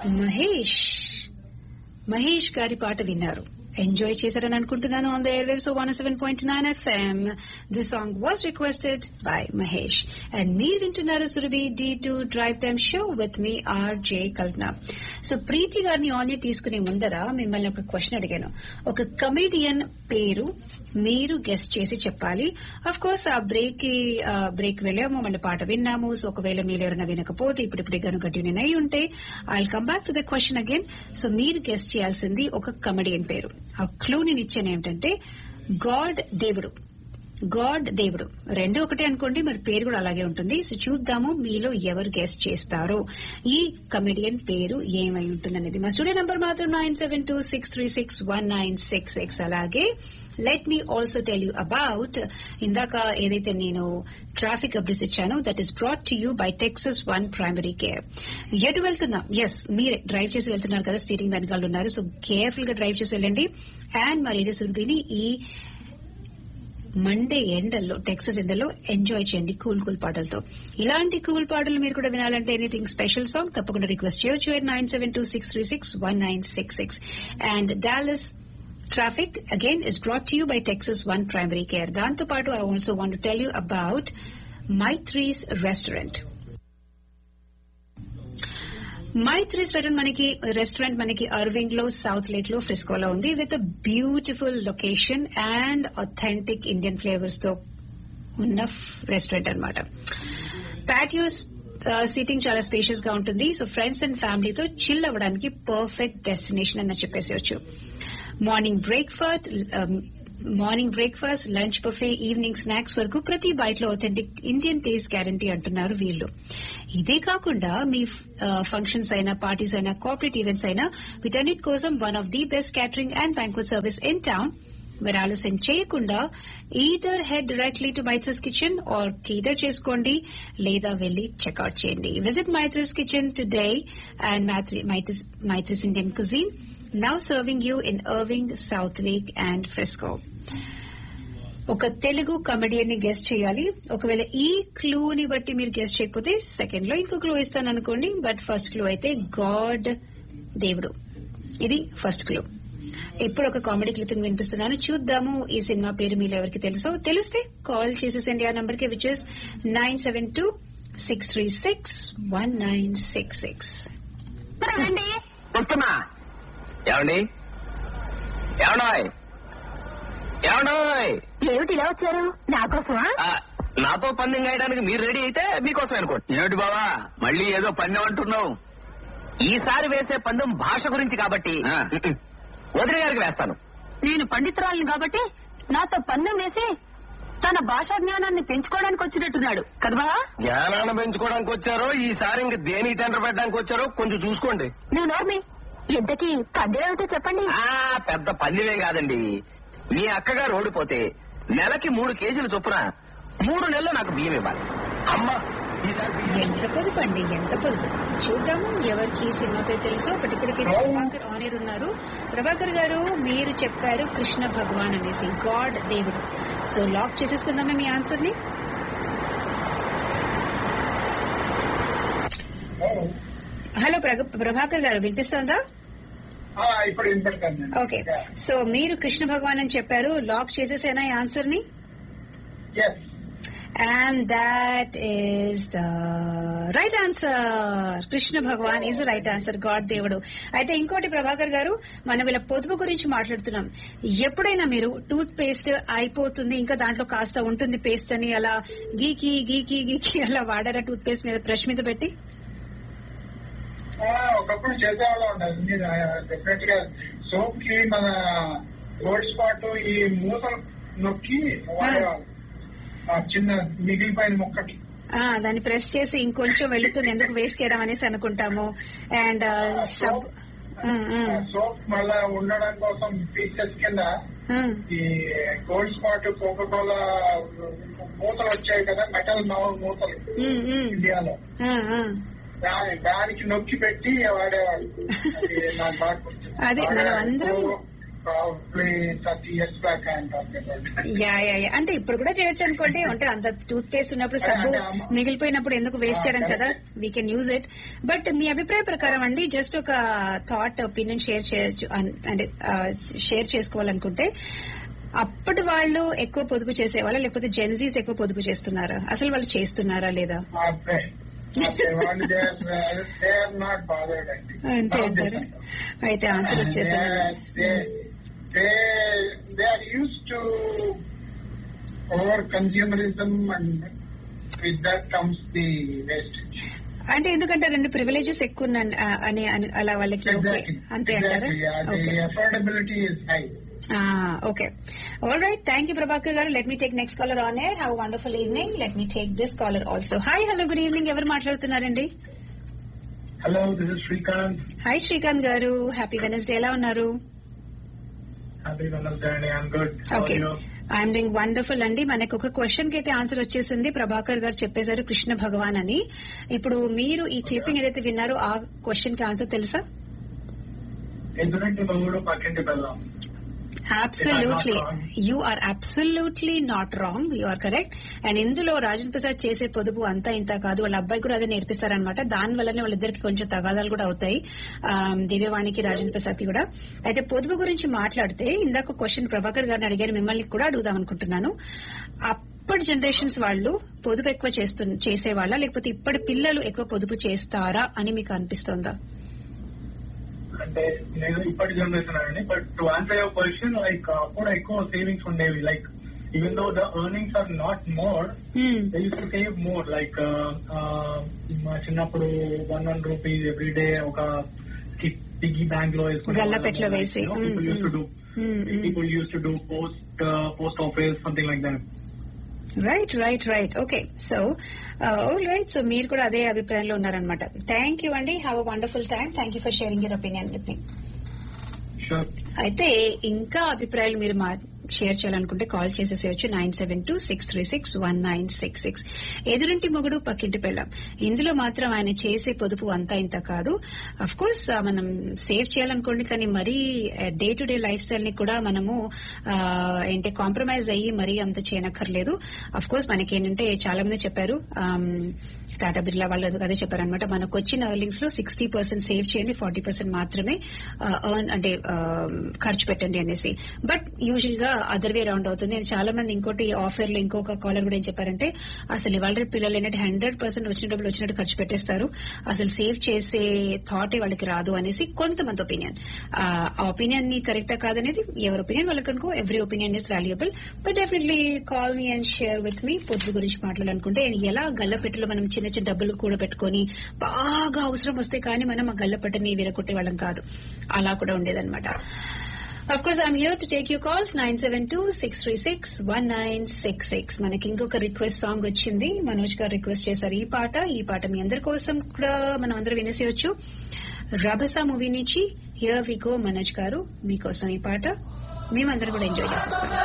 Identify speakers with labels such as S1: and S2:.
S1: మహేష్ మహేష్ గారి పాట విన్నారు ఎంజాయ్ చేశారని అనుకుంటున్నాను on the air waves one seven point nine F M this song was requested by Mahesh and మీరు వింటున్నారు Surabhi D to drive time show with me R J Kalpana so Preethi గారిని on తీసుకునే ముందర మిమ్మల్ని ఒక క్వశ్చన్ అడిగాను ఒక కమెడియన్ పేరు మీరు గెస్ట్ చేసి చెప్పాలి అఫ్ కోర్స్ ఆ బ్రేక్ కి బ్రేక్ వెళ్ళాము మన పాట విన్నాము సో ఒకవేళ మీరు ఎవరైనా వినకపోతే ఇప్పుడు ఇప్పుడు కనుక ట్యూన్ అయి ఉంటే I come back to the question again so మీరు గెస్ట్ చేయాల్సింది ఒక కమెడియన్ పేరు ఆ క్లూ నేను ఇచ్చాను ఏమిటంటే గాడ్ దేవుడు గాడ్ దేవుడు రెండు ఒకటే అనుకోండి మరి పేరు కూడా అలాగే ఉంటుంది సో చూద్దాము మీలో ఎవరు గెస్ట్ చేస్తారో ఈ కమెడియన్ పేరు ఏమై ఉంటుందనేది మా స్టూడియో నంబర్ మాత్రం nine seven two six three six one nine six six అలాగే let me also tell you about ఇందాక ఏదైతే నేను ట్రాఫిక్ అప్డేట్స్ ఇచ్చానో that is brought to you by Texas one primary care ఎటు వెళ్తున్నా ఎస్ మీరే drive చేసి వెళ్తున్నారు కదా స్టీరింగ్ వెనకాల ఉన్నారు సో కేర్ఫుల్ గా డ్రైవ్ చేసి వెళ్ళండి అండ్ మరి రేడియో సురభిని ఈ మండే ఎండల్లో టెక్సస్ ఎండల్లో ఎంజాయ్ చేయండి కూల్ కూల్ పాటలతో ఇలాంటి కూల్ పాటలు మీరు కూడా వినాలంటే ఎనీథింగ్ స్పెషల్ సాంగ్ తప్పకుండా రిక్వెస్ట్ చేయొచ్చు at nine seven two six three six one nine six six and Dallas traffic again is brought you by Texas one primary care దాంతో పాటు I also want tell you about Maithri's restaurant Maithri restaurant మనకి restaurant మనకి Irving లో South Lake లో ఫ్రిస్కోలో ఉంది with beautiful location and authentic Indian flavours తో ఉన్న రెస్టారెంట్ అనమాట ప్యాటియోస్ సీటింగ్ చాలా స్పేషియస్ గా ఉంటుంది సో ఫ్రెండ్స్ అండ్ ఫ్యామిలీతో చిల్ అవ్వడానికి పర్ఫెక్ట్ డెస్టినేషన్ అని చెప్పేసేవచ్చు morning breakfast morning breakfast lunch buffet evening snacks వరకు ప్రతి బైట్ లో ఒథెంటిక్ ఇండియన్ టేస్ట్ గ్యారంటీ అంటున్నారు వీళ్ళు ఇదే కాకుండా మీ ఫంక్షన్స్ అయినా పార్టీస్ అయినా కార్పొరేట్ ఈవెంట్స్ అయినా వీటన్నిటి కోసం one of the best catering and banquet service in town మరి ఆలస్యం చేయకుండా either head directly to Maithri's kitchen or cater చేసుకోండి లేదా వెళ్లి చెక్అవుట్ చేయండి visit Maithri's kitchen today and Maithri's Indian cuisine now serving you in Irving South Lake and Frisco ఒక Telugu comedian ని guest చేయాలి ఒకవేళ ఈ క్లూని బట్టి మీరు గెస్ట్ చేయకపోతే సెకండ్ లో ఇంకో క్లూ ఇస్తాను అనుకోండి బట్ ఫస్ట్ క్లూ అయితే గాడ్ దేవుడు ఇది ఫస్ట్ క్లూ ఇప్పుడు ఒక కామెడీ క్లిప్పింగ్ వినిపిస్తున్నాను చూద్దాము ఈ సినిమా పేరు మీరు ఎవరికి తెలుసో తెలిస్తే కాల్ చేసేసండి ఆ నంబర్ కి which is nine seven two six three six one nine six six
S2: వస్తున్నా ఏమండి ఏమండాయ్ ఏమండాయ్
S3: ఏమిటి ఇలా వచ్చారు నా కోసమా
S2: ఆ, నాతో పందెం గాయడానికి మీరు రెడీ అయితే మీకోసం అనుకోండి ఏమిటి బావా మళ్ళీ ఏదో పందెం అంటున్నావు ఈసారి వేసే పందెం భాష గురించి కాబట్టి వదిన గారికి వేస్తాను
S3: నేను పండితురాలిని కాబట్టి నాతో పందెం వేసి తన భాషా జ్ఞానాన్ని పెంచుకోవడానికి వచ్చినట్టున్నాడు కదవా
S2: జ్ఞానాన్ని పెంచుకోవడానికి వచ్చారో ఈసారి ఇంక దేని టెండర్ పెట్టడానికి వచ్చారో కొంచెం చూసుకోండి
S3: నువ్వు నోర్మి ఇంతకీ పందెం ఏమిటో చెప్పండి
S2: ఆ పెద్ద పందెమేం కాదండి మీ అక్కగారు ఓడిపోతే నెలకి మూడు కేజీలు చొప్పున మూడు నెలలు నాకు బియ్యం ఇవ్వాలి అమ్మ ఈసారి బియ్యం
S1: ఎంత పొదుపు అండి ఎంత పొదుపు చూద్దాము ఎవరికి ఈ సినిమా పేరు తెలుసో ఇప్పటికి ప్రభాకర్ ఆనర్ ఉన్నారు ప్రభాకర్ గారు మీరు చెప్పారు కృష్ణ భగవాన్ అనేసి గాడ్ దేవుడు సో లాక్ చేసేసుకుందామా మీ ఆన్సర్ ని హలో ప్రగ- ప్రభాకర్ గారు వినిపిస్తోందా
S4: ఆ, ఇప్పుడు వినపడతాను నేను.
S1: ఓకే సో మీరు కృష్ణ భగవాన్ అని చెప్పారు లాక్ చేసేసేనా ఈ ఆన్సర్ ని
S4: Yes.
S1: And that is the right answer Krishna Bhagavan is right answer God దేవుడు అయితే ఇంకోటి ప్రభాకర్ గారు మనం వీళ్ళ పొదుపు గురించి మాట్లాడుతున్నాం ఎప్పుడైనా మీరు టూత్ పేస్ట్ అయిపోతుంది ఇంకా దాంట్లో కాస్త ఉంటుంది పేస్ట్ అని అలా గీకి గీకి గీకి అలా వాడారా టూత్ పేస్ట్ మీద బ్రష్ మీద పెట్టి
S4: ఆ, ఒకప్పుడు చేసేవాళ్ళం ఉండాలి మీరు డెఫినెట్ గా సోప్ కి మన గోల్డ్ స్పాట్ ఈ మూతలు నొక్కి వాడేవాళ్ళు ఆ చిన్న మిగిలిపోయిన మొక్కకి
S1: ఆ, దాన్ని ప్రెస్ చేసి ఇంకొంచెం వెళుతుంది ఎందుకు వేస్ట్ చేయడం అనేసి అనుకుంటాము అండ్ సబ్
S4: సోప్ మళ్ళా ఉండడం కోసం పీసెస్ కింద ఈ గోల్డ్ స్పాట్ కోకా కోలా మూతలు వచ్చాయి కదా మెటల్ మూతలు ఇండియాలో దాని దానికి నొక్కి పెట్టి వాడేవాళ్ళు అది నాకు బాగా గుర్తు.
S1: అదే, మనం అందరం-
S4: probably thirty years back I'm talking about
S1: yeah yeah yeah అంటే ఇప్పుడు కూడా చేయొచ్చు అనుకోండి అంటే అంత టూత్ పేస్ట్ ఉన్నప్పుడు సబ్బు మిగిలిపోయినప్పుడు ఎందుకు వేస్ట్ చేయడం కదా we can use it but మీ అభిప్రాయ ప్రకారం అండి జస్ట్ ఒక థాట్ ఒపీనియన్ షేర్ చేయొచ్చు అన్- అంటే షేర్ చేసుకోవాలనుకుంటే అప్పటి వాళ్ళు ఎక్కువ పొదుపు చేసేవాళ్ళ లేకపోతే జెన్జీస్ ఎక్కువ పొదుపు చేస్తున్నారా అసలు వాళ్ళు చేస్తున్నారా లేదా
S4: వాళ్ళు దే ఆర్ నాట్ బాదర్డ్ అండి
S1: అంతే అంటారు అయితే ఆన్సర్ వచ్చేసాను
S4: they, they, they are used to over consumerism and with that comes the wastage.
S1: అంటే ఎందుకంటే రెండు ప్రివిలేజెస్ ఎక్కువ ఉన్న- ఆ, అని అని- అలా వాళ్ళకి ఓకే
S4: Exactly.
S1: అంతే అంటారా
S4: Exactly. Yeah,
S1: okay
S4: the affordability is high.
S1: Okay all right thank you Prabhakar గారు let me take next caller on air have wonderful evening let me take this caller also hi hello good evening ఎవరు మాట్లాడుతున్నారండి
S4: Hello, this is Srikanth.
S1: Hi Srikanth గారు happy Wednesday ఎలా ఉన్నారు
S4: Happy Wednesday. I'm good. How
S1: okay
S4: are you?
S1: I'm doing wonderful అండి మనకు ఒక question కి అయితే ఆన్సర్ వచ్చేసింది ప్రభాకర్ గారు చెప్పేశారు కృష్ణ భగవాన్ అని ఇప్పుడు మీరు ఈ క్లిప్పింగ్ ఏదైతే విన్నారో ఆ క్వశ్చన్ కి ఆన్సర్ తెలుసా
S4: ఎదురంటి Mogudu Pakkinti Pellam
S1: absolutely
S4: If I'm not wrong.
S1: You are absolutely not wrong you are correct and ఇందులో రాజేంద్ర ప్రసాద్ చేసే పొదుపు అంతా ఇంత కాదు వాళ్ళ అబ్బాయి కూడా అదే నేర్పిస్తారనమాట దాని వల్లనే వాళ్ళిద్దరికి కొంచెం తగాదాలు కూడా అవుతాయి ఆమ్, దివ్యవాణికి రాజేంద్ర ప్రసాద్ కి కూడా అయితే పొదుపు గురించి మాట్లాడితే ఇందాక క్వశ్చన్ ప్రభాకర్ గారిని అడిగారు మిమ్మల్ని కూడా అడుగుదాం అనుకుంటున్నాను అప్పటి జనరేషన్స్ వాళ్ళు పొదుపు ఎక్కువ చేస్తు చేసేవాళ్ళ లేకపోతే ఇప్పటి పిల్లలు ఎక్కువ పొదుపు చేస్తారా అని మీకు అనిపిస్తోందా
S4: అంటే నేను ఇప్పటి జనరేషన్ అండి but to answer your question like అప్పుడు ఎక్కువ సేవింగ్స్ ఉండేవి like even though the earnings are not more
S1: Hmm.
S4: They used to save more like మా చిన్నప్పుడు one one rupees every day ఒక పిగ్గీ బ్యాంక్ లో
S1: గల్లపెట్టెలో వేసి.
S4: People used to do
S1: Hmm, hmm.
S4: People used to do post post office something like that
S1: right right right okay so right so మీరు కూడా అదే అభిప్రాయంలో ఉన్నారనమాట థ్యాంక్ యూ అండి have a wonderful time thank you for sharing your opinion with me
S4: sure
S1: అయితే ఇంకా అభిప్రాయాలు మీరు మా షేర్ చేయాలనుకుంటే కాల్ చేసేసేయచ్చు nine seven two six three six one nine six six Edurinti Mogudu పక్కింటి పెళ్ళం ఇందులో మాత్రం ఆయన చేసే పొదుపు అంతా ఇంత కాదు అఫ్ కోర్స్ మనం సేవ్ చేయాలనుకోండి కానీ మరీ day to day lifestyle ని కూడా మనము ఆ, ఏంటి కాంప్రమైజ్ అయ్యి మరీ అంత చేయనక్కర్లేదు అఫ్ కోర్స్ మనకి ఏంటంటే చాలా మంది చెప్పారు ఆమ్, టాటా బిర్లా వాళ్ళు అదే చెప్పారనమాట మనకు వచ్చిన ఎర్నింగ్స్ లో సిక్స్టీ పర్సెంట్ సేవ్ చేయండి ఫార్టీ పర్సెంట్ మాత్రమే ఎర్న్ అంటే ఆ, ఖర్చు పెట్టండి అనేసి బట్ యూజువల్ గా అదర్ వే రౌండ్ అవుతుంది And చాలా మంది ఇంకోటి ఆఫర్ లో ఇంకొక కాలర్ కూడా ఏం చెప్పారంటే అసలు ఇవాళ రేపు పిల్లలు ఏంటంటే హండ్రెడ్ పర్సెంట్ వచ్చిన డబ్బులు వచ్చినట్టు ఖర్చు పెట్టేస్తారు అసలు సేవ్ చేసే థాటే వాళ్ళకి రాదు అనేసి కొంతమంది ఒపీనియన్ ఆ ఒపీనియన్ ని కరెక్టా కాదనేది ఎవరి ఒపీనియన్ వాళ్ళకి అనుకో every opinion is valuable but definitely call me and share with me పొద్దు గురించి మాట్లాడాలనుకుంటే ఎలా గల్లపెట్టెలో మనం చిన్న చిన్న డబ్బులు కూడా పెట్టుకొని బాగా అవసరం వస్తే కానీ మనం ఆ గల్లపెట్టని విరగొట్టే వాళ్ళం కాదు అలా కూడా ఉండేదన్నమాట of course I'm here to take you calls nine seven two six three six one nine six six మనకి ఇంకొక రిక్వెస్ట్ సాంగ్ వచ్చింది మనోజ్ గారు రిక్వెస్ట్ చేశారు ఈ పాట ఈ పాట మీ అందరి కోసం కూడా మనం అందరూ వినేసేయచ్చు రభస మూవీ నుంచి హియర్ వి గో మనోజ్ గారు మీకోసం ఈ పాట మేమందరం కూడా ఎంజాయ్ చేసేస్తాం